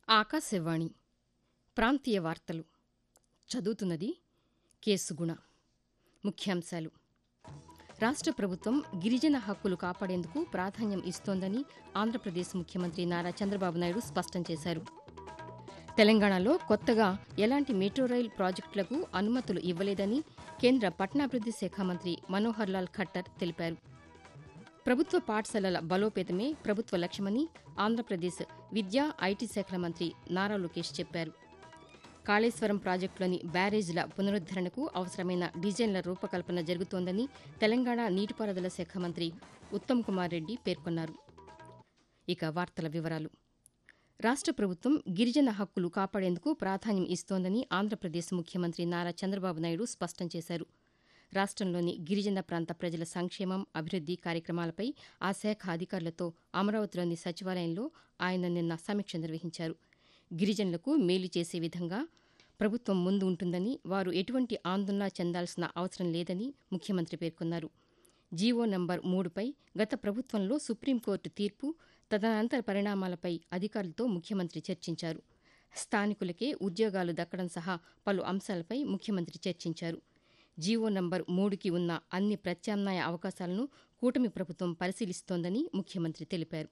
ఆకాశవాణి ప్రాంతీయ వార్తలు చదువుతున్నది కేసుగుణ ముఖ్యాంశాలు రాష్ట్ర ప్రభుత్వం గిరిజన హక్కులు కాపాడేందుకు ప్రాధాన్యం ఇస్తోందని ఆంధ్రప్రదేశ్ ముఖ్యమంత్రి నారా చంద్రబాబు నాయుడు స్పష్టం చేశారు తెలంగాణలో కొత్తగా ఎలాంటి మెట్రో రైల్ ప్రాజెక్టులకు అనుమతులు ఇవ్వలేదని కేంద్ర పట్టణాభివృద్ది శాఖ మంత్రి మనోహర్ లాల్ ఖట్టర్ తెలిపారు ప్రభుత్వ పాఠశాలల బలోపేతమే ప్రభుత్వ లక్ష్యమని ఆంధ్రప్రదేశ్ విద్యా ఐటీ శాఖల మంత్రి నారా లోకేష్ చెప్పారు కాళేశ్వరం ప్రాజెక్టులోని బ్యారేజ్ల పునరుద్దరణకు అవసరమైన డిజైన్ల రూపకల్పన జరుగుతోందని తెలంగాణ నీటిపారుదల శాఖ మంత్రి ఉత్తమ్ కుమార్ రెడ్డి పేర్కొన్నారు ఇక వార్తల వివరాలు రాష్ట్ర ప్రభుత్వం గిరిజన హక్కులు కాపాడేందుకు ప్రాధాన్యం ఇస్తోందని ఆంధ్రప్రదేశ్ ముఖ్యమంత్రి నారా చంద్రబాబు నాయుడు స్పష్టం చేశారు రాష్ట్రంలోని గిరిజన ప్రాంత ప్రజల సంక్షేమం అభివృద్ది కార్యక్రమాలపై ఆ శాఖ అధికారులతో అమరావతిలోని సచివాలయంలో ఆయన నిన్న సమీక్ష నిర్వహించారు గిరిజనులకు మేలు చేసే విధంగా ప్రభుత్వం ముందు ఉంటుందని వారు ఎటువంటి ఆందోళన చెందాల్సిన అవసరం లేదని ముఖ్యమంత్రి పేర్కొన్నారు జీవో నంబర్ మూడుపై గత ప్రభుత్వంలో సుప్రీంకోర్టు తీర్పు తదనంతర పరిణామాలపై అధికారులతో ముఖ్యమంత్రి చర్చించారు స్థానికులకే ఉద్యోగాలు దక్కడం సహా పలు అంశాలపై ముఖ్యమంత్రి చర్చించారు జీవో నంబర్ మూడుకి ఉన్న అన్ని ప్రత్యామ్నాయ అవకాశాలను కూటమి ప్రభుత్వం పరిశీలిస్తోందని ముఖ్యమంత్రి తెలిపారు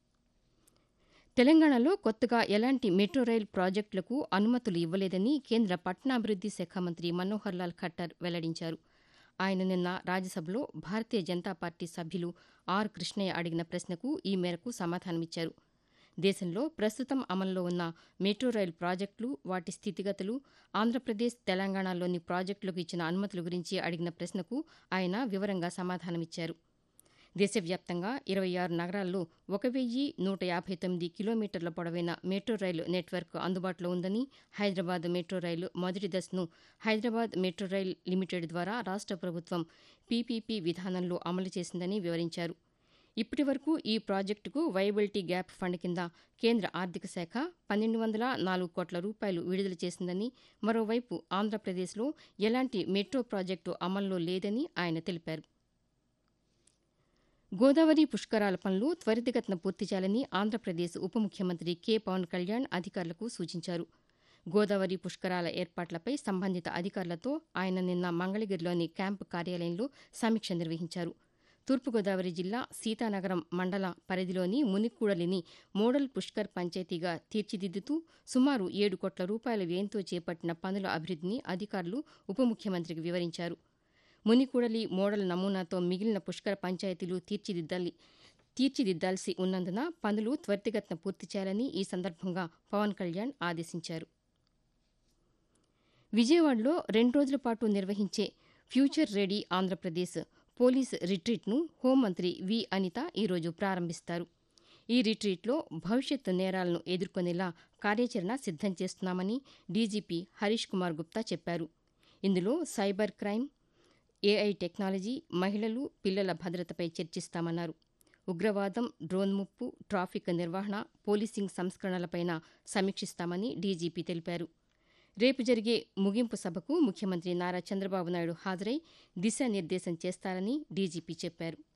తెలంగాణలో కొత్తగా ఎలాంటి మెట్రో రైల్ ప్రాజెక్టులకు అనుమతులు ఇవ్వలేదని కేంద్ర పట్టణాభివృద్ది శాఖ మంత్రి మనోహర్ లాల్ ఖట్టర్ వెల్లడించారు ఆయన నిన్న రాజ్యసభలో భారతీయ జనతా పార్టీ సభ్యులు ఆర్ కృష్ణయ్య అడిగిన ప్రశ్నకు ఈ మేరకు సమాధానమిచ్చారు దేశంలో ప్రస్తుతం అమల్లో ఉన్న మెట్రో రైల్ ప్రాజెక్టులు వాటి స్థితిగతులు ఆంధ్రప్రదేశ్ తెలంగాణలోని ప్రాజెక్టులకు ఇచ్చిన అనుమతుల గురించి అడిగిన ప్రశ్నకు ఆయన వివరంగా సమాధానమిచ్చారు దేశవ్యాప్తంగా ఇరవై ఆరు నగరాల్లో ఒక వెయ్యి నూట యాభై తొమ్మిది కిలోమీటర్ల పొడవైన మెట్రో రైలు నెట్వర్క్ అందుబాటులో ఉందని హైదరాబాద్ మెట్రో రైలు మొదటి దశను హైదరాబాద్ మెట్రో రైల్ లిమిటెడ్ ద్వారా రాష్ట్ర ప్రభుత్వం పీపీపీ విధానంలో అమలు చేసిందని వివరించారు ఇప్పటి వరకు ఈ ప్రాజెక్టుకు వయబిలిటీ గ్యాప్ ఫండ్ కింద కేంద్ర ఆర్థిక శాఖ పన్నెండు వందల నాలుగు కోట్ల రూపాయలు విడుదల చేసిందని మరోవైపు ఆంధ్రప్రదేశ్లో ఎలాంటి మెట్రో ప్రాజెక్టు అమల్లో లేదని ఆయన తెలిపారు గోదావరి పుష్కరాల పనులు త్వరితగతిన పూర్తి చేయాలని ఆంధ్రప్రదేశ్ ఉప ముఖ్యమంత్రి కె పవన్ కళ్యాణ్ అధికారులకు సూచించారు గోదావరి పుష్కరాల ఏర్పాట్లపై సంబంధిత అధికారులతో ఆయన నిన్న మంగళగిరిలోని క్యాంపు కార్యాలయంలో సమీక్ష నిర్వహించారు తూర్పుగోదావరి జిల్లా సీతానగరం మండల పరిధిలోని మునిక్కూడలిని మోడల్ పుష్కర్ పంచాయతీగా తీర్చిదిద్దుతూ సుమారు ఏడు కోట్ల రూపాయల వ్యయంతో చేపట్టిన పనుల అభివృద్దిని అధికారులు ఉప ముఖ్యమంత్రికి వివరించారు మునికూడలి మోడల్ నమూనాతో మిగిలిన పుష్కర పంచాయతీలు తీర్చిదిద్దాలి తీర్చిదిద్దాల్సి ఉన్నందున పనులు త్వరితగతిన పూర్తి చేయాలని ఈ సందర్భంగా పవన్ కళ్యాణ్ ఆదేశించారు విజయవాడలో రెండు రోజుల పాటు నిర్వహించే ఫ్యూచర్ రెడీ ఆంధ్రప్రదేశ్ పోలీస్ రిట్రీట్ను హోంమంత్రి వి అనిత ఈరోజు ప్రారంభిస్తారు ఈ రిట్రీట్లో భవిష్యత్తు నేరాలను ఎదుర్కొనేలా కార్యాచరణ సిద్దం చేస్తున్నామని డీజీపీ హరీష్ కుమార్ గుప్తా చెప్పారు ఇందులో సైబర్ క్రైమ్ ఏఐ టెక్నాలజీ మహిళలు పిల్లల భద్రతపై చర్చిస్తామన్నారు ఉగ్రవాదం డ్రోన్ ముప్పు ట్రాఫిక్ నిర్వహణ పోలీసింగ్ సంస్కరణలపైన సమీక్షిస్తామని డీజీపీ తెలిపారు రేపు జరిగే ముగింపు సభకు ముఖ్యమంత్రి నారా చంద్రబాబు నాయుడు హాజరై దిశానిర్దేశం చేస్తారని డీజీపీ చెప్పారు